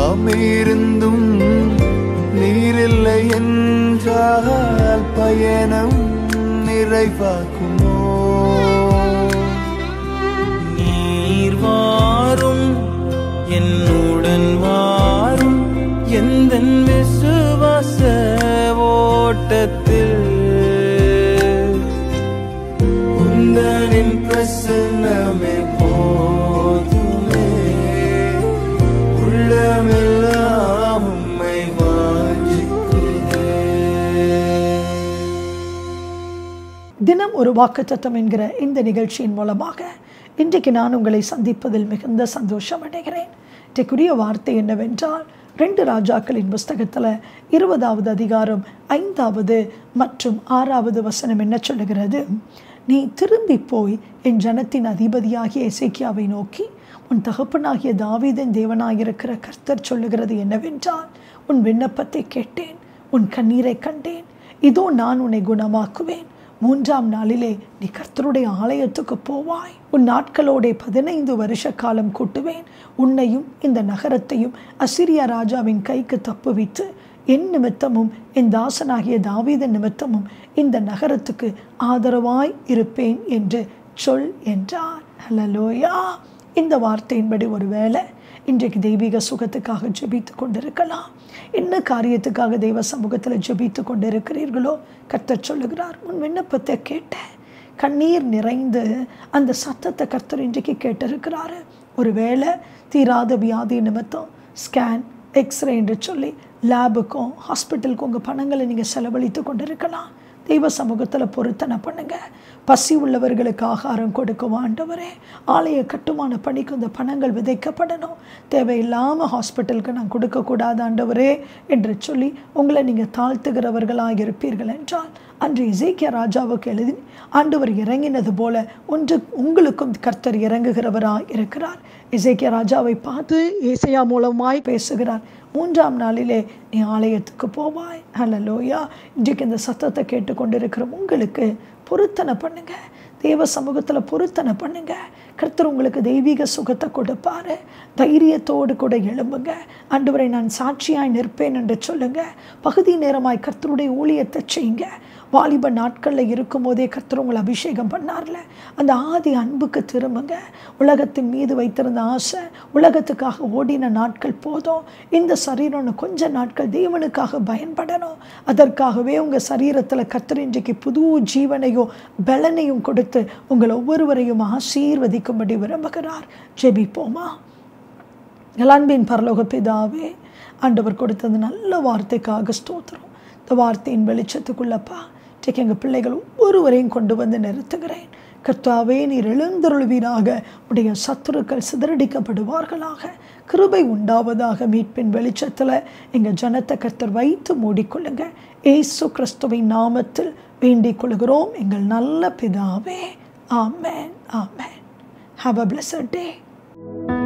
அமீர்ந்தும் நீரில்லை என்றால் பயணம் நிறைவாக்குமோ நீர் வாரும் என்னுடன் வாரும் எந்த விசுவாச ஓட்டத்தில் உந்தனின் பிரசன்னமே போதுமே உள்ளமெல்லாம் உம்மை வாஞ்சிக்கிறேன் தினம் ஒரு வாக்குத்தத்தம் என்கிற இந்த நிகழ்ச்சியின் மூலமாக இன்றைக்கு நான் உங்களை சந்திப்பதில் மிகுந்த சந்தோஷம் அடைகிறேன் இன்றைக்குரிய வார்த்தை என்னவென்றால் ரெண்டு ராஜாக்களின் புஸ்தகத்தில் இருபதாவது அதிகாரம் ஐந்தாவது மற்றும் ஆறாவது வசனம் என்ன சொல்லுகிறது நீ திரும்பி போய் என் ஜனத்தின் அதிபதியாகிய எசேக்கியாவை நோக்கி உன் தகப்பனாகிய தாவீதின் தேவனாயிருக்கிற கர்த்தர் சொல்லுகிறது என்னவென்றால் உன் விண்ணப்பத்தை கேட்டேன் உன் கண்ணீரை கண்டேன் இதோ நான் உன்னை குணமாக்குவேன் மூன்றாம் நாளிலே நீ கர்த்தருடைய ஆலயத்துக்கு போவாய் உன் நாட்களோடே பதினைந்து வருஷ காலம் கூட்டுவேன் உன்னையும் இந்த நகரத்தையும் அசிரியா ராஜாவின் கைக்கு தப்புவித்து என் நிமித்தமும் என் தாசனாகிய தாவீத நிமித்தமும் இந்த நகரத்துக்கு ஆதரவாய் இருப்பேன் என்று சொல் என்றார் ஹலலோயா இந்த வார்த்தையின்படி ஒருவேளை இன்றைக்கு தெய்வீக சுகத்துக்காக ஜெபித்து கொண்டிருக்கலாம் என்ன காரியத்துக்காக தெய்வ சமூகத்தில் ஜெபித்து கொண்டிருக்கிறீர்களோ கர்த்தர் சொல்லுகிறார் உன் விண்ணப்பத்தை கேட்டேன் கண்ணீர் நிறைந்து அந்த சத்தத்தை கர்த்தர் இன்றைக்கு கேட்டிருக்கிறாரு ஒருவேளை தீராத வியாதி நிமித்தம் ஸ்கேன் எக்ஸ்ரே என்று சொல்லி லேபுக்கும் ஹாஸ்பிட்டலுக்கும் உங்கள் பணங்களை நீங்கள் செலவழித்து கொண்டிருக்கலாம் தெய்வ சமூகத்தில் பொருத்தனை பண்ணுங்க பசி உள்ளவர்களுக்கு ஆகாரம் கொடுக்கும் ஆண்டவரே ஆலய கட்டுமான பணிக்கு இந்த பணங்கள் விதைக்கப்படணும் தேவையில்லாமல் ஹாஸ்பிட்டலுக்கு நான் கொடுக்கக்கூடாது ஆண்டவரே என்று சொல்லி உங்களை நீங்கள் தாழ்த்துகிறவர்களாக இருப்பீர்கள் என்றால் அன்று இசைக்கிய ராஜாவுக்கு எழுதி ஆண்டவர் இறங்கினது போல ஒன்று உங்களுக்கும் கர்த்தர் இறங்குகிறவராய் இருக்கிறார் இசைக்கிய ராஜாவை பார்த்து ஏசையா மூலமாய் பேசுகிறார் மூன்றாம் நாளிலே நீ ஆலயத்துக்கு போவாய் ஹலலோயா இன்றைக்கு இந்த சத்தத்தை கேட்டுக்கொண்டிருக்கிற உங்களுக்கு பொருத்தனை பண்ணுங்க தேவ சமூகத்தில் பொருத்தனை பண்ணுங்க கர்த்தர் உங்களுக்கு தெய்வீக சுகத்தை கொடுப்பாரு தைரியத்தோடு கூட எழும்புங்க ஆண்டவரை நான் சாட்சியாய் நிற்பேன் என்று சொல்லுங்க பகுதி நேரமாய் கர்த்தருடைய ஊழியத்தை செய்யுங்க வாலிப நாட்களில் இருக்கும்போதே கர்த்தர் உங்களை அபிஷேகம் பண்ணார்ல அந்த ஆதி அன்புக்கு திரும்புங்க உலகத்தின் மீது வைத்திருந்த ஆசை உலகத்துக்காக ஓடின நாட்கள் போதும் இந்த சரீரம்னு கொஞ்ச நாட்கள் தேவனுக்காக பயன்படணும் அதற்காகவே உங்கள் சரீரத்தில் கர்த்தர் இன்றைக்கு புது ஜீவனையும் பலனையும் கொடுத்து உங்கள் ஒவ்வொருவரையும் ஆசீர்வதிக்கும்படி விரும்புகிறார் ஜெபிப்போமா அன்பின் பரலோக பிதாவே ஆண்டவர் கொடுத்தது நல்ல வார்த்தைக்காக ஸ்தோத்திரம் இந்த வார்த்தையின் வெளிச்சத்துக்குள்ளப்பா இன்றைக்கு எங்கள் பிள்ளைகள் ஒவ்வொருவரையும் கொண்டு வந்து நிறுத்துகிறேன் கர்த்தாவே நீர் எழுந்தருள்வீராக உடைய சத்துருக்கள் சிதறடிக்கப்படுவார்களாக கிருபை உண்டாவதாக மீட்பின் வெளிச்சத்தில் எங்கள் ஜனத்தை கர்த்தர் வைத்து மூடிக்கொள்ளுங்க ஏசு கிறிஸ்துவின் நாமத்தில் வேண்டிக் கொள்கிறோம் எங்கள் நல்ல பிதாவே ஆமேன் ஆமேன் ஹாவ் அ பிளஸட் டே